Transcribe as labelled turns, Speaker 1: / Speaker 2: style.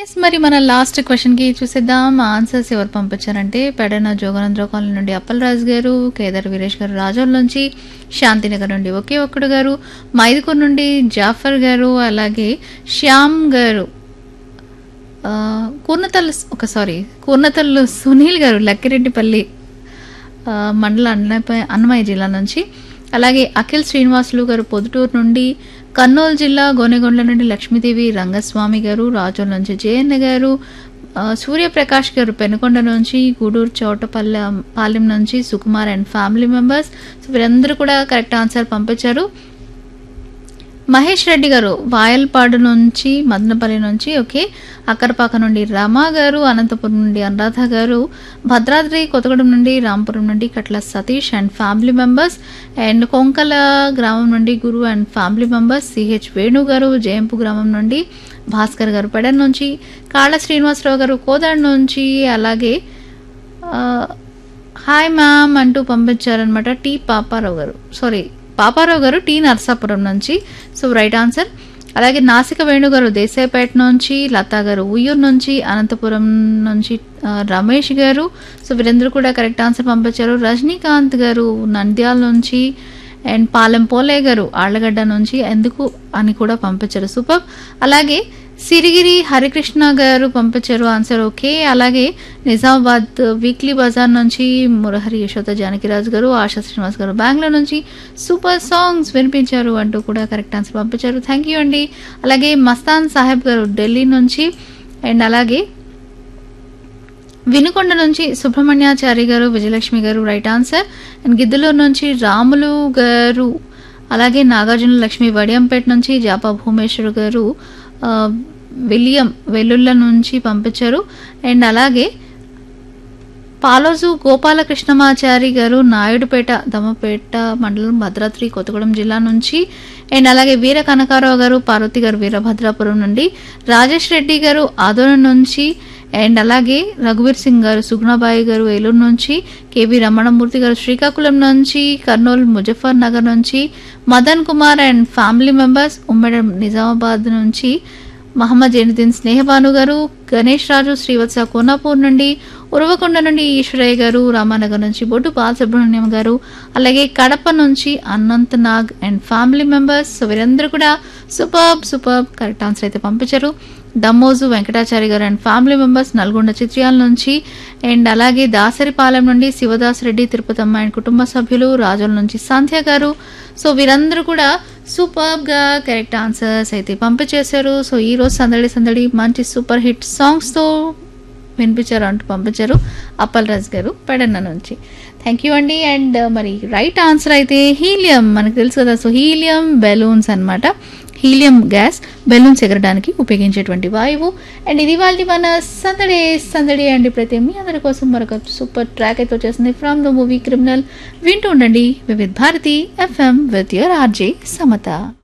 Speaker 1: yes మరి మన last question కి చూసేద్దాం ఆన్సర్స్ ఎవరు పంపించారంటే పెడన జోగనంద్ర కాలనీ నుండి అప్పలరాజు గారు కేదార్ వీరేష్ గారు రాజోల్ నుంచి శాంతినగర్ నుండి ఒకే ఒక్కడు గారు మైదుకూరు నుండి జాఫర్ గారు అలాగే శ్యామ్ గారు ఆ, కూర్నతల్లు ఒక సారీ కూర్నతల్లు సునీల్ గారు లక్కిరెడ్డిపల్లి ఆ, మండల అన్నమయ్య అన్నమయ్య జిల్లా నుంచి అలాగే అఖిల్ శ్రీనివాసులు గారు పొదుటూరు నుండి కర్నూలు జిల్లా గోనెగొండ్ల నుండి లక్ష్మీదేవి రంగస్వామి గారు రాజోల్ నుంచి జయన్న గారు ఆ, సూర్యప్రకాష్ గారు పెనుకొండ నుంచి గూడూరు చోటపల్లె పాలెం నుంచి Sukumar and family members so వీరందరూ కూడా కరెక్ట్ ఆన్సర్ పంపించారు మహేష్ రెడ్డి గారు వాయల్పాడు నుంచి మదనపల్లి నుంచి ఓకే అక్కరపాక నుండి రమా గారు అనంతపురం నుండి అనురాధ గారు భద్రాద్రి కొత్తగూడెం నుండి రాంపురం నుండి Katla Satish and family members and Konkala గ్రామం నుండి Guru and family members CH Venu garu Jayampu గ్రామం నుండి భాస్కర్ గారు పెడన్ నుంచి కాళ్ళ శ్రీనివాసరావు గారు కోదాడ్ నుంచి అలాగే ఆ, హాయ్ మ్యామ్ అంటూ పంపించారనమాట టి పాపారావు గారు సారీ పాపారావు గారు టి నర్సాపురం నుంచి సో రైట్ ఆన్సర్ అలాగే నాసిక వేణు గారు దేశాయపేట నుంచి లతా గారు ఉయ్యూరు నుంచి అనంతపురం నుంచి ఆ, రమేష్ గారు సో వీరందరూ కూడా కరెక్ట్ ఆన్సర్ పంపించారు రజనీకాంత్ గారు నంద్యాల నుంచి అండ్ పాలెం పోలే గారు ఆళ్లగడ్డ నుంచి ఎందుకు అని కూడా పంపించారు సూపర్ అలాగే సిరిగిరి హరికృష్ణ గారు పంపించారు ఆన్సర్ ఓకే అలాగే నిజామాబాద్ వీక్లీ బజార్ నుంచి మురహరి యశోద జానకిరాజు గారు ఆశా శ్రీనివాస్ గారు బెంగళూరు నుంచి సూపర్ సాంగ్స్ వినిపించారు అంటూ కూడా కరెక్ట్ ఆన్సర్ పంపించారు థ్యాంక్ యూ అండి అలాగే మస్తాన్ సాహెబ్ గారు ఢిల్లీ నుంచి అండ్ అలాగే వినుకొండ నుంచి సుబ్రహ్మణ్యాచారి గారు విజయలక్ష్మి గారు రైట్ ఆన్సర్ అండ్ గిద్దలూరు నుంచి రాములు గారు అలాగే నాగార్జున లక్ష్మి వడియంపేట నుంచి జాపా భూమేశ్వర్ గారు ఆ, విలియం వెల్లుళ్ళ నుంచి పంపించారు అండ్ అలాగే పాలోజు గోపాలకృష్ణమాచారి గారు నాయుడుపేట దమ్మపేట మండలం భద్రాద్రి కొత్తగూడెం జిల్లా నుంచి అండ్ అలాగే వీర కనకారావు గారు పార్వతి గారు వీరభద్రాపురం నుండి రాజేష్ రెడ్డి గారు ఆదోళన నుంచి అండ్ అలాగే రఘువీర్ సింగ్ గారు సుగుణబాయి గారు ఏలూరు నుంచి కేవీ రమణమూర్తి గారు శ్రీకాకుళం నుంచి కర్నూలు ముజఫర్ నగర్ నుంచి Madan Kumar and family members ఉమ్మడి నిజామాబాద్ నుంచి మహమ్మద్ జైనుద్దీన్ స్నేహబాను గారు గణేష్ రాజు శ్రీవత్స కోనాపూర్ నుండి ఉరవకొండ నుండి ఈశ్వరయ్య గారు రామానగర్ నుంచి బొడ్డు బాలసుబ్రహ్మణ్యం గారు అలాగే కడప నుంచి Anant Nag and family members so వీరందరూ కూడా సూపర్ సూపర్ కరెక్ట్ ఆన్సర్ అయితే పంపించారు Dammoju Venkatachari garu and family members Nalgonda Chitriyala నుంచి అండ్ అలాగే దాసరిపాలెం నుండి శివదాస్ రెడ్డి తిరుపతమ్మ అండ్ కుటుంబ సభ్యులు రాజుల నుంచి సంధ్య గారు సో వీరందరూ కూడా సూపర్ గా కరెక్ట్ ఆన్సర్స్ అయితే పంపించేశారు సో ఈ రోజు సందడి సందడి మంచి సూపర్ హిట్ సాంగ్స్ తో వినిపించారు అంటూ పంపించారు అప్పల్ రాజ్ గారు పెడన్న నుంచి థ్యాంక్ యూ అండి అండ్ మరి రైట్ ఆన్సర్ అయితే హీలియం మనకు తెలుసు కదా సో హీలియం బెలూన్స్ అన్నమాట హీలియం గ్యాస్ బెలూన్స్ ఎగరడానికి ఉపయోగించేటువంటి వాయువు అండ్ ఇది వాళ్ళ మన సందడి సందడి అండి ప్రతి మీ అందరి కోసం మరొక సూపర్ ట్రాక్ అయితే వచ్చేసింది ఫ్రమ్ ద మూవీ క్రిమినల్ వింటూ ఉండండి Vividh Bharati FM with your RJ Samata